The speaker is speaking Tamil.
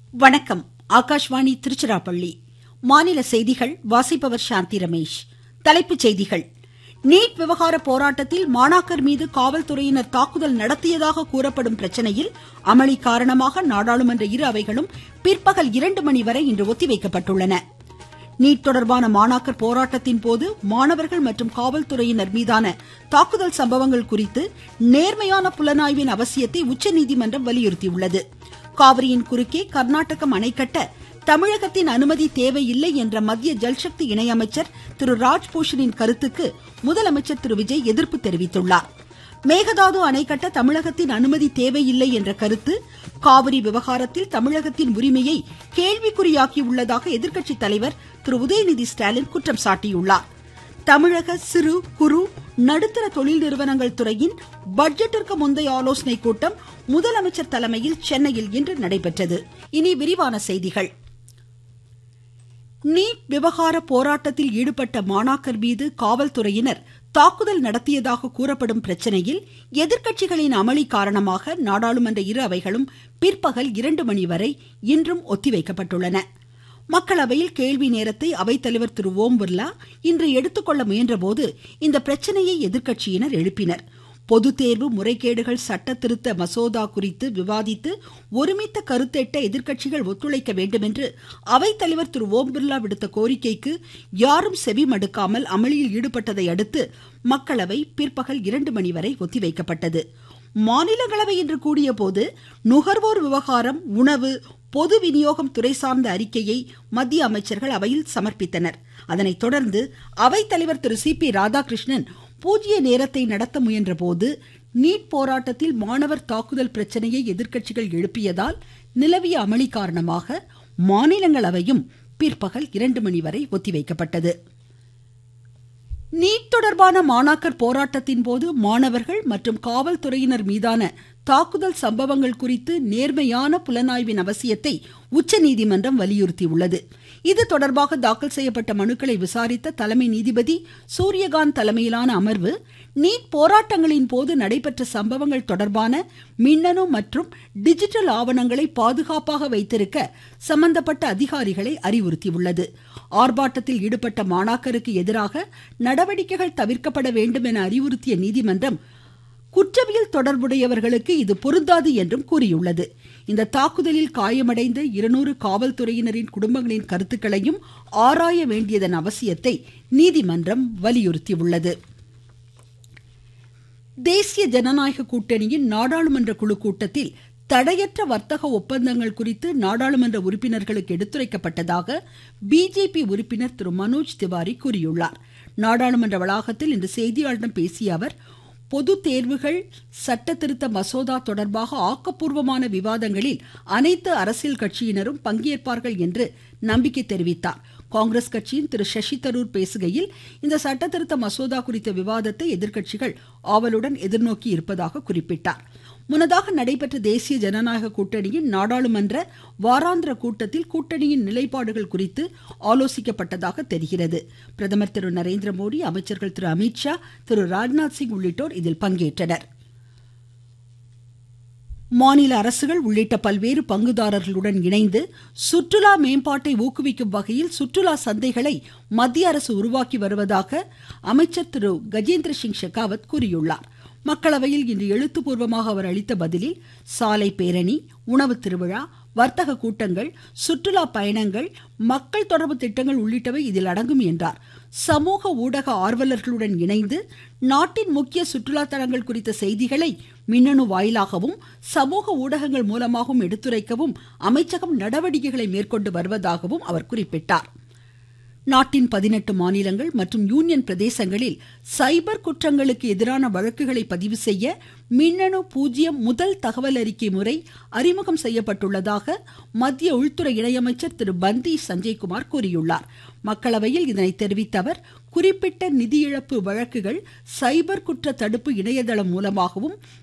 வணக்கம் ஆகாஷ்வாணி திருச்சிராப்பள்ளி மாநில செய்திகள் வாசிப்பவர் சாந்தி ரமேஷ் தலைப்புச் செய்திகள் நீட் விவகார போராட்டத்தில் மாணாக்கர் மீது காவல்துறையினர் தாக்குதல் நடத்தியதாக கூறப்படும் பிரச்சனையில் அமளி காரணமாக நாடாளுமன்ற இரு அவைகளும் பிற்பகல் இரண்டு மணி வரை இன்று ஒத்திவைக்கப்பட்டுள்ளன நீட் தொடர்பான மாணாக்கர் போராட்டத்தின் போது மாணவர்கள் மற்றும் காவல்துறையினர் மீதான தாக்குதல் சம்பவங்கள் குறித்து நேர்மையான புலனாய்வின் அவசியத்தை உச்சநீதிமன்றம் வலியுறுத்தியுள்ளது காவிரியின் குறுக்கே கர்நாடகம் அணை கட்ட தமிழகத்தின் அனுமதி தேவையில்லை என்ற மத்திய ஜல்சக்தி இணையமைச்சர் திரு ராஜ்பூஷனின் கருத்துக்கு முதலமைச்சர் திரு விஜய் எதிர்ப்பு தெரிவித்துள்ளார் மேகதாது அணை கட்ட தமிழகத்தின் அனுமதி தேவையில்லை என்ற கருத்து காவிரி விவகாரத்தில் தமிழகத்தின் உரிமையை கேள்விக்குறியாக்கியுள்ளதாக எதிர்க்கட்சி தலைவர் திரு உதயநிதி ஸ்டாலின் குற்றம் சாட்டியுள்ளார் தமிழக சிறு குறு நடுத்தர தொழில் நிறுவனங்கள் துறையின் பட்ஜெட்டிற்கு முந்தைய ஆலோசனை கூட்டம் முதலமைச்சர் தலைமையில் சென்னையில் இன்று நடைபெற்றது இனி விரிவான செய்திகள் நீட் விவகார போராட்டத்தில் ஈடுபட்ட மாணாக்கர் மீது காவல்துறையினர் தாக்குதல் நடத்தியதாக கூறப்படும் பிரச்சனையில் எதிர்க்கட்சிகளின் அமளி காரணமாக நாடாளுமன்ற இரு அவைகளும் பிற்பகல் இரண்டு மணி வரை இன்றும் ஒத்திவைக்கப்பட்டுள்ளன மக்களவையில் கேள்வி நேரத்தை அவைத்தலைவர் திரு ஓம் பிர்லா இன்று எடுத்துக்கொள்ள முயன்றபோது இந்த பிரச்சனையை எதிர்க்கட்சியினர் எழுப்பினர் பொது தேர்வு முறைகேடுகள் சட்ட திருத்த மசோதா குறித்து விவாதித்து ஒருமித்த கருத்தெட்ட எதிர்க்கட்சிகள் ஒத்துழைக்க வேண்டும் என்று அவைத்தலைவர் திரு ஓம் பிர்லா விடுத்த கோரிக்கைக்கு யாரும் செவி மடுக்காமல் அமளியில் ஈடுபட்டதை அடுத்து மக்களவை பிற்பகல் இரண்டு மணி வரை ஒத்திவைக்கப்பட்டது மாநிலங்களவை இன்று கூடிய போது நுகர்வோர் விவகாரம் உணவு பொது விநியோகம் துறை சார்ந்த அறிக்கையை மத்திய அமைச்சர்கள் அவையில் சமர்ப்பித்தனர் அதனைத் தொடர்ந்து அவைத்தலைவர் திரு சி பி ராதாகிருஷ்ணன் பூஜ்ய நேரத்தை நடத்த முயன்ற போது நீட் போராட்டத்தில் மாணவர் தாக்குதல் பிரச்சனையை எதிர்க்கட்சிகள் எழுப்பியதால் நிலவிய அமளி காரணமாக மாநிலங்களவையும் பிற்பகல் இரண்டு மணி வரை ஒத்திவைக்கப்பட்டது நீட் தொடர்பான மாணாக்கர் போராட்டத்தின் போது மாணவர்கள் மற்றும் காவல்துறையினர் மீதான தாக்குதல் சம்பவங்கள் குறித்து நேர்மையான புலனாய்வின் அவசியத்தை உச்சநீதிமன்றம் வலியுறுத்தியுள்ளது இது தொடர்பாக தாக்கல் செய்யப்பட்ட மனுக்களை விசாரித்த தலைமை நீதிபதி சூரியகாந்த் தலைமையிலான அமர்வு நீட் போராட்டங்களின் போது நடைபெற்ற சம்பவங்கள் தொடர்பான மின்னணு மற்றும் டிஜிட்டல் ஆவணங்களை பாதுகாப்பாக வைத்திருக்க சம்பந்தப்பட்ட அதிகாரிகளை அறிவுறுத்தியுள்ளது ஆர்ப்பாட்டத்தில் ஈடுபட்ட மாணாக்கருக்கு எதிராக நடவடிக்கைகள் தவிர்க்கப்பட வேண்டும் என அறிவுறுத்திய நீதிமன்றம் குற்றவியல் தொடர்புடையவர்களுக்கு இது பொருந்தாது என்றும் கூறியுள்ளது இந்த தாக்குதலில் காயமடைந்த இருநூறு காவல்துறையினரின் குடும்பங்களின் கருத்துக்களையும் ஆராய வேண்டியதன் அவசியத்தை நீதிமன்றம் வலியுறுத்தியுள்ளது தேசிய ஜனநாயக கூட்டணியின் நாடாளுமன்ற குழு கூட்டத்தில் தடையற்ற வர்த்தக ஒப்பந்தங்கள் குறித்து நாடாளுமன்ற உறுப்பினர்களுக்கு எடுத்துரைக்கப்பட்டதாக பிஜேபி உறுப்பினர் திரு மனோஜ் திவாரி கூறியுள்ளார் நாடாளுமன்ற வளாகத்தில் இன்று செய்தியாளர்களிடம் பேசிய அவர் பொது தேர்வுகள் சட்ட திருத்த மசோதா தொடர்பாக ஆக்கப்பூர்வமான விவாதங்களில் அனைத்து அரசியல் கட்சியினரும் பங்கேற்பார்கள் என்று நம்பிக்கை தெரிவித்தார் காங்கிரஸ் கட்சியின் திரு சசி தரூர் பேசுகையில் இந்த சட்ட திருத்த மசோதா குறித்த விவாதத்தை எதிர்க்கட்சிகள் ஆவலுடன் எதிர்நோக்கி இருப்பதாக குறிப்பிட்டார் முன்னதாக நடைபெற்ற தேசிய ஜனநாயக கூட்டணியின் நாடாளுமன்ற வாராந்திர கூட்டத்தில் கூட்டணியின் நிலைப்பாடுகள் குறித்து ஆலோசிக்கப்பட்டதாக தெரிகிறது பிரதமர் திரு நரேந்திர மோடி அமைச்சர்கள் திரு அமித்ஷா திரு ராஜ்நாத் சிங் உள்ளிட்டோர் இதில் பங்கேற்றனர் மாநில அரசுகள் உள்ளிட்ட பல்வேறு பங்குதாரர்களுடன் இணைந்து சுற்றுலா மேம்பாட்டை ஊக்குவிக்கும் வகையில் சுற்றுலா சந்தைகளை மத்திய அரசு உருவாக்கி வருவதாக அமைச்சர் திரு கஜேந்திர சிங் ஷெகாவத் கூறியுள்ளார் மக்களவையில் இன்று எழுத்துப்பூர்வமாக அவர் அளித்த பதிலில் சாலை பேரணி உணவு திருவிழா வர்த்தக கூட்டங்கள் சுற்றுலா பயணங்கள் மக்கள் தொடர்பு திட்டங்கள் உள்ளிட்டவை இதில் அடங்கும் என்றார் சமூக ஊடக ஆர்வலர்களுடன் இணைந்து நாட்டின் முக்கிய சுற்றுலா தலங்கள் குறித்த செய்திகளை மின்னணு வாயிலாகவும் சமூக ஊடகங்கள் மூலமாகவும் எடுத்துரைக்கவும் அமைச்சகம் நடவடிக்கைகளை மேற்கொண்டு வருவதாகவும் அவர் குறிப்பிட்டார் நாட்டின் பதினெட்டு மாநிலங்கள் மற்றும் யூனியன் பிரதேசங்களில் சைபர் குற்றங்களுக்கு எதிரான வழக்குகளை பதிவு செய்ய மின்னணு பூஜ்ஜியம் முதல் தகவல் அறிக்கை முறை அறிமுகம் செய்யப்பட்டுள்ளதாக மத்திய உள்துறை இணையமைச்சர் திரு பந்தி சஞ்சய்குமார் கூறியுள்ளார் மக்களவையில் இதனை தெரிவித்த அவர் குறிப்பிட்ட நிதி இழப்பு வழக்குகள் சைபர் குற்ற தடுப்பு இணையதளம் மூலமாகவும்